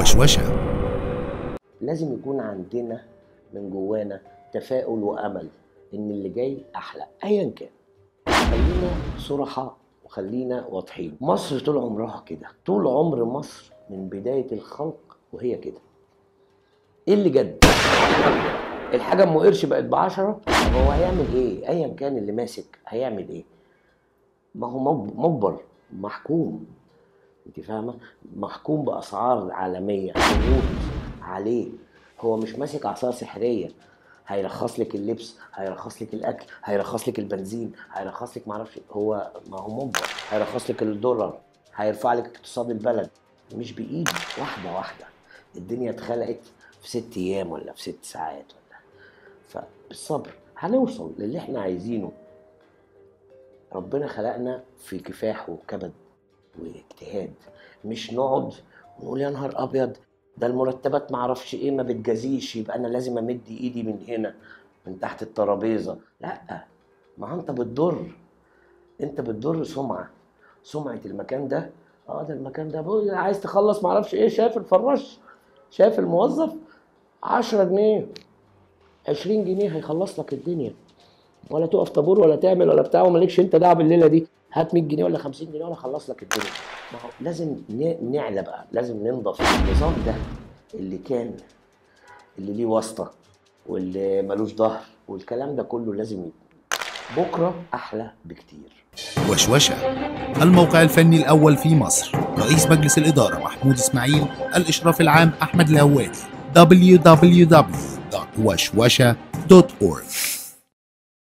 وشوشة لازم يكون عندنا من جوانا تفاؤل وامل ان اللي جاي احلى ايا كان خلينا صراحة وخلينا واضحين مصر طول عمرها كده طول عمر مصر من بداية الخلق وهي كده ايه اللي جد الحاجة ام قرش بقت بعشرة طب هو هيعمل ايه ايا كان اللي ماسك هيعمل ايه ما هو مج- مجبر محكوم انت فاهمه محكوم باسعار عالميه ضغوط عليه هو مش ماسك عصا سحريه هيرخص لك اللبس هيرخص لك الاكل هيرخص لك البنزين هيرخص لك معرفش إيه. هو ما هو مجبر هيرخص لك الدولار هيرفع لك اقتصاد البلد مش بايده واحده واحده الدنيا اتخلقت في ست ايام ولا في ست ساعات ولا فبالصبر هنوصل للي احنا عايزينه ربنا خلقنا في كفاح وكبد واجتهاد مش نقعد ونقول يا نهار ابيض ده المرتبات ما اعرفش ايه ما بتجازيش يبقى انا لازم امد ايدي من هنا من تحت الترابيزه لا ما انت بتضر انت بتضر سمعه سمعه المكان ده اه ده المكان ده بقول عايز تخلص ما اعرفش ايه شايف الفراش شايف الموظف 10 جنيه 20 جنيه هيخلص لك الدنيا ولا تقف طابور ولا تعمل ولا بتاع ومالكش انت دعوه بالليله دي هات 100 جنيه ولا 50 جنيه ولا خلص لك الدنيا ما هو لازم ن- نعلى بقى لازم ننضف النظام ده اللي كان اللي ليه واسطه واللي ملوش ظهر والكلام ده كله لازم ي- بكره احلى بكتير وشوشة الموقع الفني الأول في مصر رئيس مجلس الإدارة محمود إسماعيل الإشراف العام أحمد الهوادي www.وشوشة.org